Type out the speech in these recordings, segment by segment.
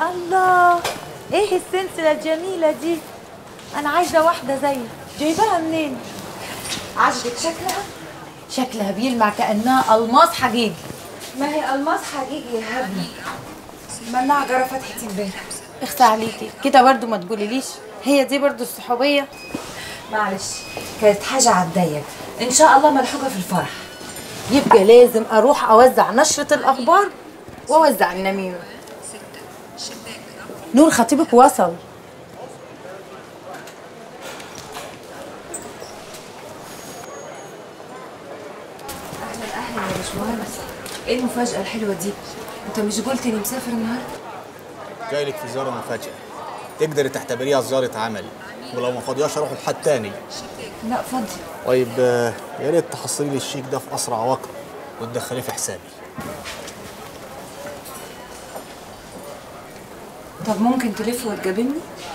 الله ايه السلسلة الجميلة دي انا عايزة واحدة زيها جايباها منين عجبك شكلها شكلها بيلمع كأنها ألماس حقيقي ما هي الماس حقيقي يا هبني مناع جرى فتحتي امبارح اخسى عليكي كده برضو ما تقوليليش هي دي برضو الصحوبية معلش كانت حاجة على الضيق ان شاء الله ملحوقة في الفرح يبقى لازم اروح اوزع نشرة الاخبار واوزع النميمة نور خطيبك وصل اهلا اهلا يا باشمهندس ايه المفاجأة الحلوة دي؟ انت مش قلت اني مسافر النهارده؟ جاي لك في زياره مفاجاه تقدري تعتبريها زياره عمل ولو ما فاضياش اروح لحد تاني لا فاضي طيب آه، يا ريت تحصلي لي الشيك ده في اسرع وقت وتدخليه في حسابي طب ممكن تلف وتجابلني؟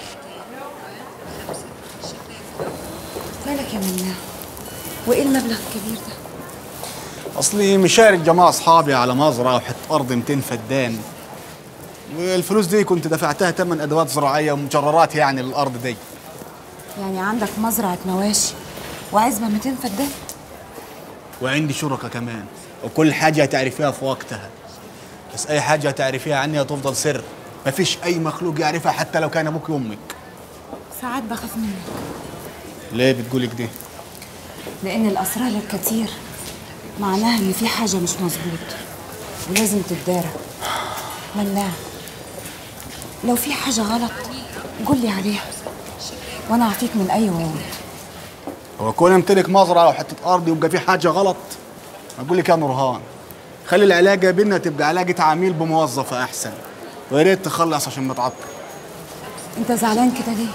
مالك يا منى؟ وايه المبلغ الكبير ده؟ اصلي مشارك جماعه اصحابي على مزرعه وحته ارض 200 فدان والفلوس دي كنت دفعتها ثمن ادوات زراعيه ومجررات يعني للارض دي يعني عندك مزرعة مواشي وعزبة 200 فدان؟ وعندي شركة كمان وكل حاجة هتعرفيها في وقتها بس أي حاجة هتعرفيها عني هتفضل سر مفيش أي مخلوق يعرفها حتى لو كان أبوك وأمك ساعات بخاف منك ليه بتقولي كده؟ لأن الأسرار الكتير معناها إن في حاجة مش مظبوط ولازم تتدارى مناع لو في حاجة غلط قول لي عليها وأنا أعطيك من أي وعود هو كون امتلك مزرعة وحتة أرض يبقى في حاجة غلط أقول لك يا نورهان خلي العلاقة بينا تبقى علاقة عميل بموظفة أحسن ويا ريت تخلص عشان متعطل أنت زعلان كده ليه؟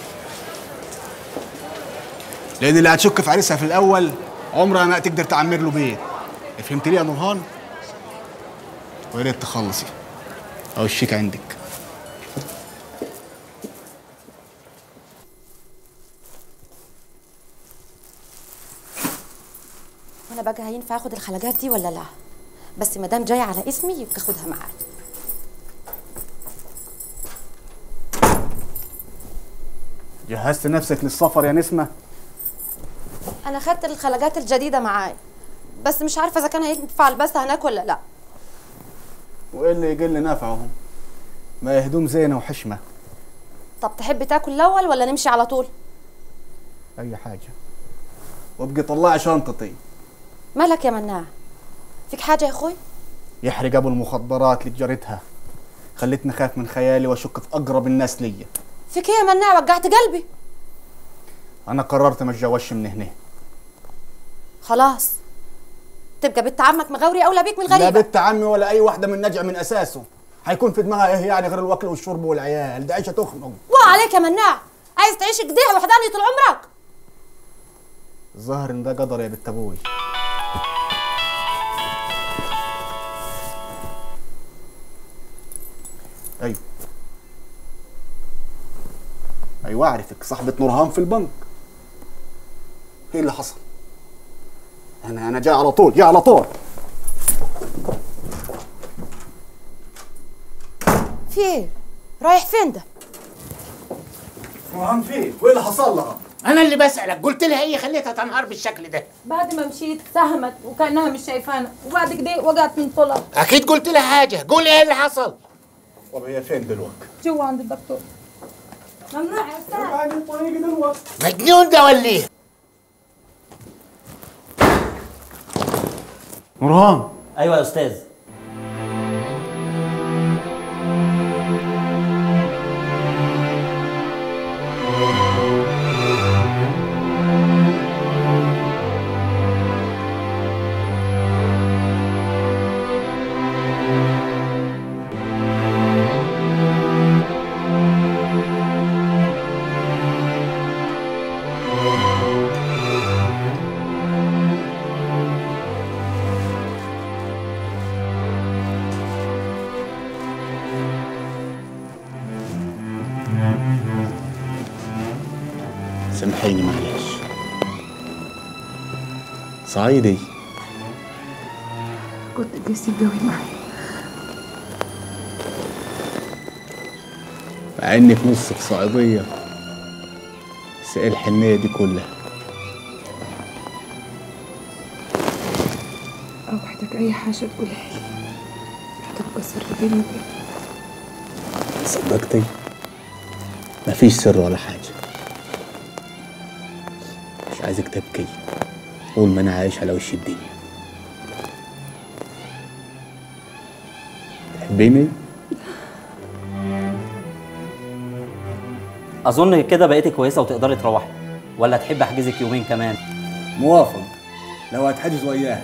لأن اللي هتشك في عريسها في الأول عمرها ما تقدر تعمر له بيت فهمت ليه يا نورهان؟ ويا ريت تخلصي أو الشيك عندك وانا بقى هينفع اخد الخلاجات دي ولا لا بس ما دام جاي على اسمي يبقى خدها معايا جهزت نفسك للسفر يا نسمة؟ انا خدت الخلاجات الجديده معايا بس مش عارفه اذا كان هينفع البسها هناك ولا لا وايه اللي يقل نفعهم ما هي هدوم زينه وحشمه طب تحب تاكل الاول ولا نمشي على طول اي حاجه وابقي طلعي شنطتي مالك يا مناع فيك حاجه يا اخوي يحرق ابو المخدرات اللي جريتها خلتني اخاف من خيالي واشك في اقرب الناس ليا فيك ايه يا مناع وجعت قلبي انا قررت ما اتجوزش من هنا خلاص تبقى بنت عمك مغاوري اولى بيك من لا غريبه بنت عمي ولا اي واحده من نجع من اساسه هيكون في دماغها ايه يعني غير الوكل والشرب والعيال ده عيشه تخنق وعليك يا مناع عايز تعيش كده وحداني طول عمرك الظاهر ان ده قدر يا بنت ابوي ايوه ايوه اعرفك صاحبة نورهان في البنك ايه اللي حصل انا انا جاي على طول جاي على طول في ايه رايح فين ده نورهان فين وايه اللي حصل لها انا اللي بسالك قلت لها ايه خليتها تنهار بالشكل ده بعد ما مشيت سهمت وكانها مش شايفانا وبعد كده وقعت من طولها اكيد قلت لها حاجه قولي ايه اللي حصل طب هي فين دلوقتي جوا عند الدكتور ممنوع يا استاذ مجنون ده ولا ايه نورهان ايوه يا استاذ سامحيني معلش صعيدي كنت جسي قوي معايا مع انك نصك صعيديه بس ايه الحنيه دي كلها اوعدك اي حاجه تقولها لي هتبقى سر بيني وبينك صدقتي مفيش سر ولا حاجه مش عايزك تبكي طول ما انا عايش على وش الدنيا تحبيني اظن كده بقيتي كويسه وتقدري تروحي ولا تحب احجزك يومين كمان موافق لو هتحجز وياها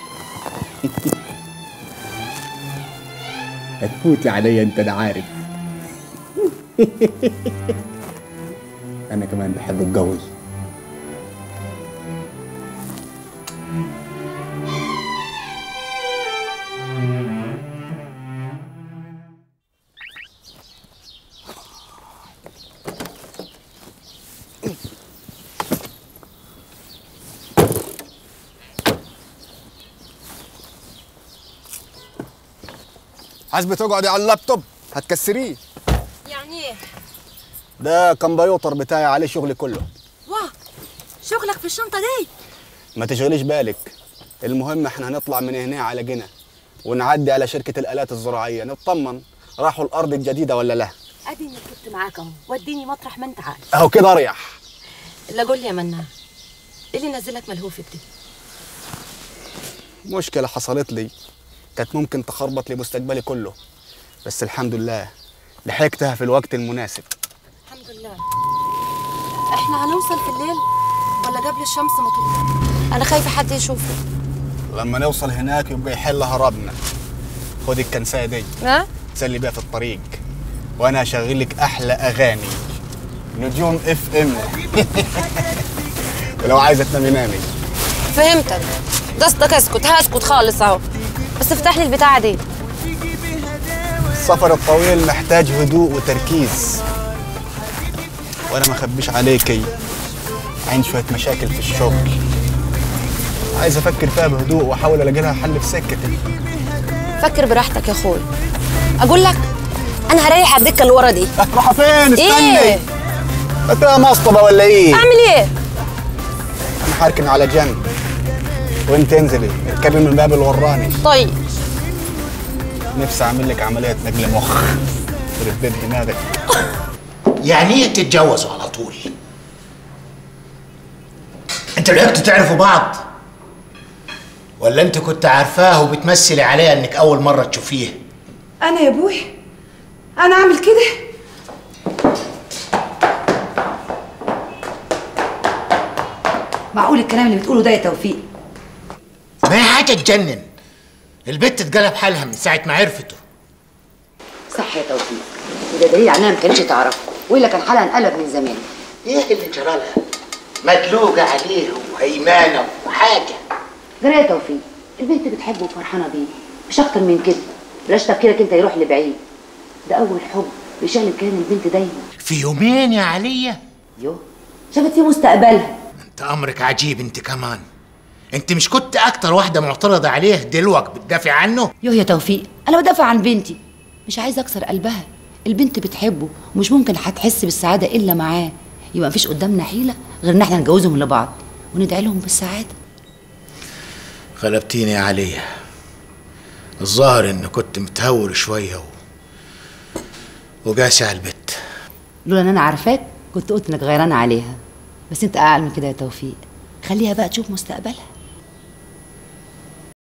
هتفوتي عليا انت انا عارف انا كمان بحب اتجوز حاسبة تقعدي على اللابتوب هتكسريه يعني ايه ده كمبيوتر بتاعي عليه شغلي كله واه شغلك في الشنطه دي ما تشغليش بالك المهم احنا هنطلع من هنا على جنة ونعدي على شركة الآلات الزراعية نطمن راحوا الأرض الجديدة ولا لا اديني كنت معاك اهو وديني مطرح ما انت عارف أهو كده أريح لا قول لي يا منان ايه اللي نزلك ملهوف دي مشكلة حصلت لي كانت ممكن تخربط لي مستقبلي كله بس الحمد لله لحقتها في الوقت المناسب الحمد لله احنا هنوصل في الليل ولا قبل الشمس ما تطلع انا خايفه حد يشوفه لما نوصل هناك يبقى يحل هربنا خدي الكنساية دي ها تسلي بيها في الطريق وانا هشغل لك احلى اغاني نجوم اف ام ولو عايزه تنامي نامي فهمتك قصدك اسكت هسكت خالص اهو بس افتح لي البتاعه دي السفر الطويل محتاج هدوء وتركيز وانا ما اخبيش عليكي عندي شويه مشاكل في الشغل عايز افكر فيها بهدوء واحاول الاقي لها حل في سكتي فكر براحتك يا اخوي اقول لك انا هريح على الدكه اللي ورا دي رايحه فين استني ايه انت مصطبه ولا ايه اعمل ايه انا حاركن على جنب وانت انزلي اركبي من الباب اللي وراني طيب نفسي اعمل لك عمليه نقل مخ يخرب بيت دماغك يعني ايه تتجوزوا على طول انتوا لحقتوا تعرفوا بعض ولا انت كنت عارفاه وبتمثلي عليه انك اول مره تشوفيه انا يا ابوي انا اعمل كده معقول الكلام اللي بتقوله ده يا توفيق ما هي حاجه تجنن البت اتقلب حالها من ساعه ما عرفته صح يا توفيق وده دليل على انها ما كانتش تعرفه والا كان حالها انقلب من زمان ايه اللي جرالها مدلوقه عليه وهيمانه وحاجه جرى يا توفيق البنت بتحبه وفرحانه بيه مش اكتر من كده بلاش تفكيرك انت يروح لبعيد ده اول حب بيشقلب كلام البنت دايما في يومين يا عليا يوه شافت فيه مستقبلها انت امرك عجيب انت كمان انت مش كنت اكتر واحده معترضه عليه دلوقتي بتدافع عنه يوه يا توفيق انا بدافع عن بنتي مش عايزه اكسر قلبها البنت بتحبه ومش ممكن هتحس بالسعاده الا معاه يبقى مفيش قدامنا حيله غير ان احنا نجوزهم لبعض وندعي لهم بالسعاده غلبتيني يا عليا الظاهر ان كنت متهور شويه و... وقاسي على البت لولا ان انا عارفاك كنت قلت انك غيرانه عليها بس انت اعلى من كده يا توفيق خليها بقى تشوف مستقبلها